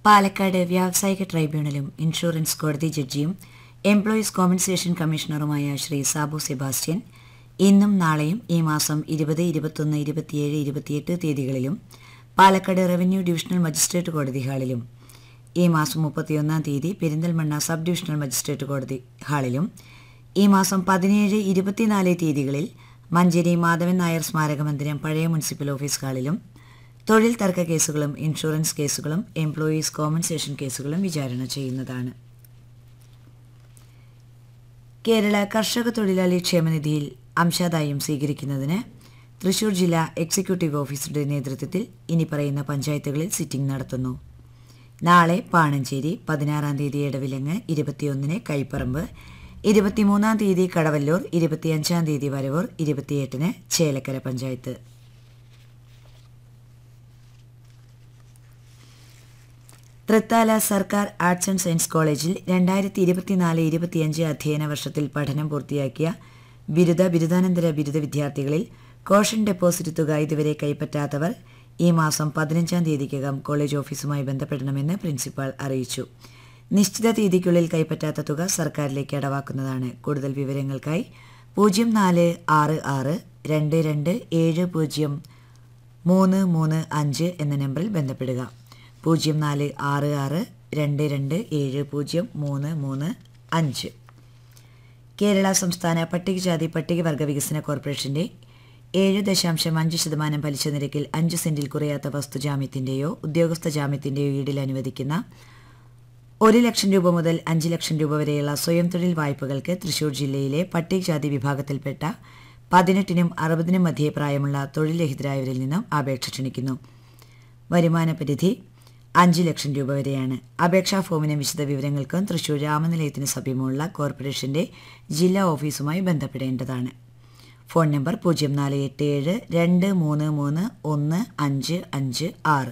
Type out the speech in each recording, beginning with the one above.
പാലക്കാട് വ്യാവസായിക ട്രൈബ്യൂണലും ഇൻഷുറൻസ് കോടതി ജഡ്ജിയും എംപ്ലോയീസ് കോമ്പൻസേഷൻ കമ്മീഷണറുമായ ശ്രീ സാബു സെബാസ്റ്റ്യൻ ഇന്നും നാളെയും ഈ മാസം ഇരുപത് ഇരുപത്തൊന്ന് ഇരുപത്തിയേഴ് ഇരുപത്തിയെട്ട് തീയതികളിലും പാലക്കാട് റവന്യൂ ഡിവിഷണൽ മജിസ്ട്രേറ്റ് കോടതി ഹാളിലും ഈ മാസം മുപ്പത്തിയൊന്നാം തീയതി പെരിന്തൽമണ്ണ സബ് ഡിവിഷണൽ മജിസ്ട്രേറ്റ് കോടതി ഹാളിലും ഈ മാസം പതിനേഴ് ഇരുപത്തിനാല് തീയതികളിൽ മഞ്ചേരി മാധവൻ നായർ സ്മാരക മന്ദിരം പഴയ മുനിസിപ്പൽ ഓഫീസ് ഹാളിലും തൊഴിൽ തർക്ക കേസുകളും ഇൻഷുറൻസ് കേസുകളും എംപ്ലോയീസ് കോമ്പൻസേഷൻ കേസുകളും വിചാരണ ചെയ്യുന്നതാണ് കേരള കർഷക തൊഴിലാളി ക്ഷേമനിധിയിൽ അംശാദായം സ്വീകരിക്കുന്നതിന് തൃശൂർ ജില്ലാ എക്സിക്യൂട്ടീവ് ഓഫീസറുടെ നേതൃത്വത്തിൽ ഇനി പറയുന്ന പഞ്ചായത്തുകളിൽ സിറ്റിംഗ് നടത്തുന്നു നാളെ പാണഞ്ചേരി പതിനാറാം തീയതി ഇടവിലങ്ങ് ഇരുപത്തിയൊന്നിന് കൈപ്പറമ്പ് ഇരുപത്തിമൂന്നാം തീയതി കടവല്ലൂർ ഇരുപത്തിയഞ്ചാം തീയതി വരവൂർ ഇരുപത്തിയെട്ടിന് ചേലക്കര പഞ്ചായത്ത് തൃത്താല സർക്കാർ ആർട്സ് ആൻഡ് സയൻസ് കോളേജിൽ രണ്ടായിരത്തി ഇരുപത്തിനാല് ഇരുപത്തിയഞ്ച് അധ്യയന വർഷത്തിൽ പഠനം പൂർത്തിയാക്കിയ ബിരുദ ബിരുദാനന്തര ബിരുദ വിദ്യാർത്ഥികളിൽ കോഷൻ ഡെപ്പോസിറ്റ് തുക ഇതുവരെ കൈപ്പറ്റാത്തവർ ഈ മാസം പതിനഞ്ചാം തീയതിക്കകം കോളേജ് ഓഫീസുമായി ബന്ധപ്പെടണമെന്ന് പ്രിൻസിപ്പാൾ അറിയിച്ചു നിശ്ചിത തീയതിക്കുള്ളിൽ കൈപ്പറ്റാത്ത തുക സർക്കാരിലേക്ക് അടവാക്കുന്നതാണ് കൂടുതൽ വിവരങ്ങൾക്കായി പൂജ്യം നാല് ആറ് ആറ് രണ്ട് രണ്ട് ഏഴ് പൂജ്യം മൂന്ന് മൂന്ന് അഞ്ച് എന്ന നമ്പറിൽ ബന്ധപ്പെടുക പൂജ്യം നാല് ആറ് ആറ് രണ്ട് രണ്ട് ഏഴ് പൂജ്യം മൂന്ന് മൂന്ന് അഞ്ച് കേരള സംസ്ഥാന പട്ടികജാതി പട്ടികവർഗ വികസന കോർപ്പറേഷന്റെ ഏഴ് ദശാംശം അഞ്ച് ശതമാനം പലിശ നിരക്കിൽ അഞ്ച് സെന്റിൽ കുറയാത്ത വസ്തുജാമ്യത്തിന്റെയോ ഉദ്യോഗസ്ഥ ജാമ്യത്തിന്റെയോ ഈടിൽ അനുവദിക്കുന്ന ഒരു ലക്ഷം രൂപ മുതൽ അഞ്ച് ലക്ഷം രൂപ വരെയുള്ള സ്വയം തൊഴിൽ വായ്പകൾക്ക് തൃശൂർ ജില്ലയിലെ പട്ടികജാതി വിഭാഗത്തിൽപ്പെട്ട പതിനെട്ടിനും അറുപതിനും മധ്യേ പ്രായമുള്ള തൊഴിൽ രഹിതരായവരിൽ നിന്നും അപേക്ഷ ക്ഷണിക്കുന്നു വരുമാന പരിധി അഞ്ച് ലക്ഷം രൂപ വരെയാണ് അപേക്ഷാ ഫോമിനും വിശദ വിവരങ്ങൾക്കും തൃശൂർ രാമനിലയത്തിന് സമീപമുള്ള കോർപ്പറേഷന്റെ ജില്ലാ ഓഫീസുമായി ബന്ധപ്പെടേണ്ടതാണ് ഫോൺ നമ്പർ പൂജ്യം നാല് എട്ട് ഏഴ് രണ്ട് മൂന്ന് മൂന്ന് ഒന്ന് അഞ്ച് അഞ്ച് ആറ്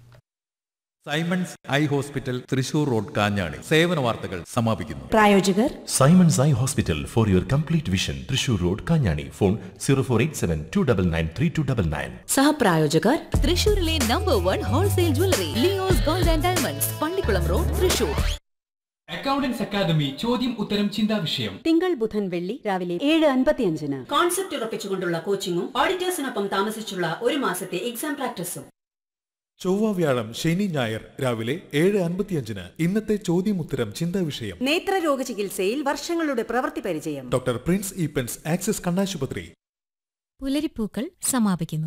Simons eye hospital Thrissur road Kanjani സേവന വാർത്തകൾ സമാപിക്കുന്നു പ്രായോജകർ Simon's Eye Hospital for your complete vision. Trishur Road, Kanyani. Phone 0487 299 3299. സഹപ്രായോജകർ തൃശൂരിലെ number one wholesale jewellery Leo's gold and diamonds Pallikulam road Thrissur accountants academy ചോദ്യം ഉത്തരം ചിന്താ വിഷയം തിങ്കൾ ബുധൻ വെള്ളി രാവിലെ ഏഴ് അൻപത്തിയഞ്ചിന് കോൺസെപ്റ്റ് ഉറപ്പിച്ചുകൊണ്ടുള്ള കോച്ചിങ്ങും ഓഡിറ്റേഴ്സിനൊപ്പം താമസിച്ചുള്ള ഒരു മാസത്തെ എക്സാം പ്രാക്ടീസും ചൊവ്വ വ്യാഴം ശനി ഞായർ രാവിലെ ഏഴ് അൻപത്തിയഞ്ചിന് ഇന്നത്തെ ചോദ്യമുത്തരം ചിന്താ വിഷയം നേത്രരോഗ ചികിത്സയിൽ വർഷങ്ങളുടെ പ്രവൃത്തി പരിചയം ഡോക്ടർ പ്രിൻസ് ഈപ്പൻസ് ആക്സിസ് കണ്ണാശുപത്രി പുലരിപ്പൂക്കൾ സമാപിക്കുന്നു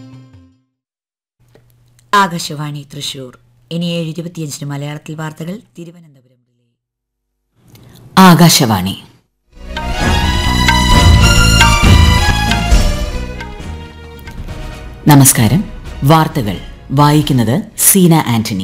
ആകാശവാണി തൃശൂർ ഇനി ഏഴ് ഇരുപത്തിയഞ്ചിന് മലയാളത്തിൽ വാർത്തകൾ തിരുവനന്തപുരം ആകാശവാണി നമസ്കാരം വാർത്തകൾ വായിക്കുന്നത് സീന ആന്റണി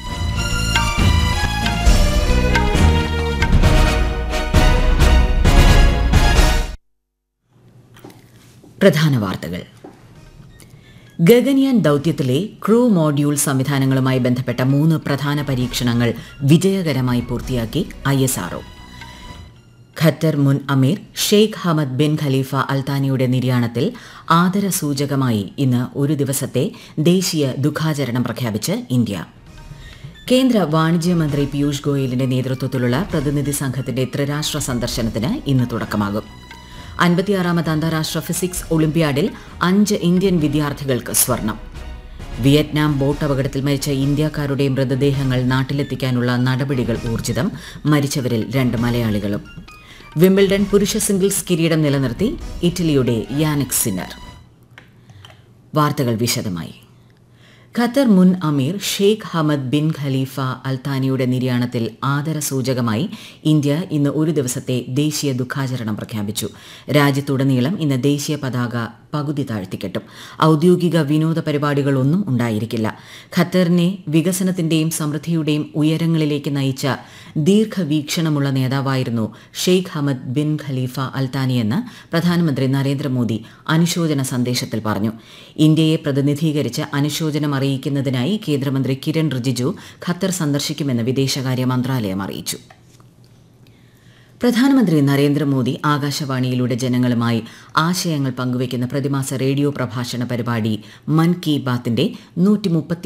പ്രധാന വാർത്തകൾ ഗഗൻയാൻ ദൗത്യത്തിലെ ക്രൂ മോഡ്യൂൾ സംവിധാനങ്ങളുമായി ബന്ധപ്പെട്ട മൂന്ന് പ്രധാന പരീക്ഷണങ്ങൾ വിജയകരമായി പൂർത്തിയാക്കി ഐ എസ് ആർഒ ഖത്തർ മുൻ അമീർ ഷെയ്ഖ് ഹമദ് ബിൻ ഖലീഫ അൽത്താനിയുടെ നിര്യാണത്തിൽ ആദരസൂചകമായി ഇന്ന് ഒരു ദിവസത്തെ ദേശീയ ദുഃഖാചരണം പ്രഖ്യാപിച്ച് ഇന്ത്യ കേന്ദ്ര വാണിജ്യ മന്ത്രി പീയൂഷ് ഗോയലിന്റെ നേതൃത്വത്തിലുള്ള പ്രതിനിധി സംഘത്തിന്റെ ത്രിരാഷ്ട്ര സന്ദർശനത്തിന് ഇന്ന് തുടക്കമാകും അൻപത്തിയാറാമത് അന്താരാഷ്ട്ര ഫിസിക്സ് ഒളിമ്പ്യാഡിൽ അഞ്ച് ഇന്ത്യൻ വിദ്യാർത്ഥികൾക്ക് സ്വർണം വിയറ്റ്നാം ബോട്ട് അപകടത്തിൽ മരിച്ച ഇന്ത്യക്കാരുടെ മൃതദേഹങ്ങൾ നാട്ടിലെത്തിക്കാനുള്ള നടപടികൾ ഊർജിതം മരിച്ചവരിൽ രണ്ട് മലയാളികളും വിംബിൾഡൺ പുരുഷ സിംഗിൾസ് കിരീടം നിലനിർത്തി ഇറ്റലിയുടെ യാനിക് സിന്നർ വാർത്തകൾ വിശദമായി ഖത്തർ മുൻ അമീർ ഷെയ്ഖ് ഹമദ് ബിൻ ഖലീഫ അൽത്താനിയുടെ നിര്യാണത്തിൽ ആദരസൂചകമായി ഇന്ത്യ ഇന്ന് ഒരു ദിവസത്തെ ദേശീയ ദുഃഖാചരണം പ്രഖ്യാപിച്ചു രാജ്യത്തുടനീളം ഇന്ന് ദേശീയ പതാക പകുതി താഴ്ത്തിക്കെട്ടും ഔദ്യോഗിക വിനോദ പരിപാടികളൊന്നും ഉണ്ടായിരിക്കില്ല ഖത്തറിനെ വികസനത്തിന്റെയും സമൃദ്ധിയുടെയും ഉയരങ്ങളിലേക്ക് നയിച്ച ദീർഘവീക്ഷണമുള്ള നേതാവായിരുന്നു ഷെയ്ഖ് ഹമദ് ബിൻ ഖലീഫ അൽത്താനിയെന്ന് പ്രധാനമന്ത്രി നരേന്ദ്രമോദി അനുശോചന സന്ദേശത്തിൽ പറഞ്ഞു ഇന്ത്യയെ പ്രതിനിധീകരിച്ച് അനുശോചനം അറിയിക്കുന്നതിനായി കേന്ദ്രമന്ത്രി കിരൺ റിജിജു ഖത്തർ സന്ദർശിക്കുമെന്ന് വിദേശകാര്യ മന്ത്രാലയം അറിയിച്ചു പ്രധാനമന്ത്രി നരേന്ദ്രമോദി ആകാശവാണിയിലൂടെ ജനങ്ങളുമായി ആശയങ്ങൾ പങ്കുവയ്ക്കുന്ന പ്രതിമാസ റേഡിയോ പ്രഭാഷണ പരിപാടി മൻ കി ബാത്തിന്റെ നൂറ്റി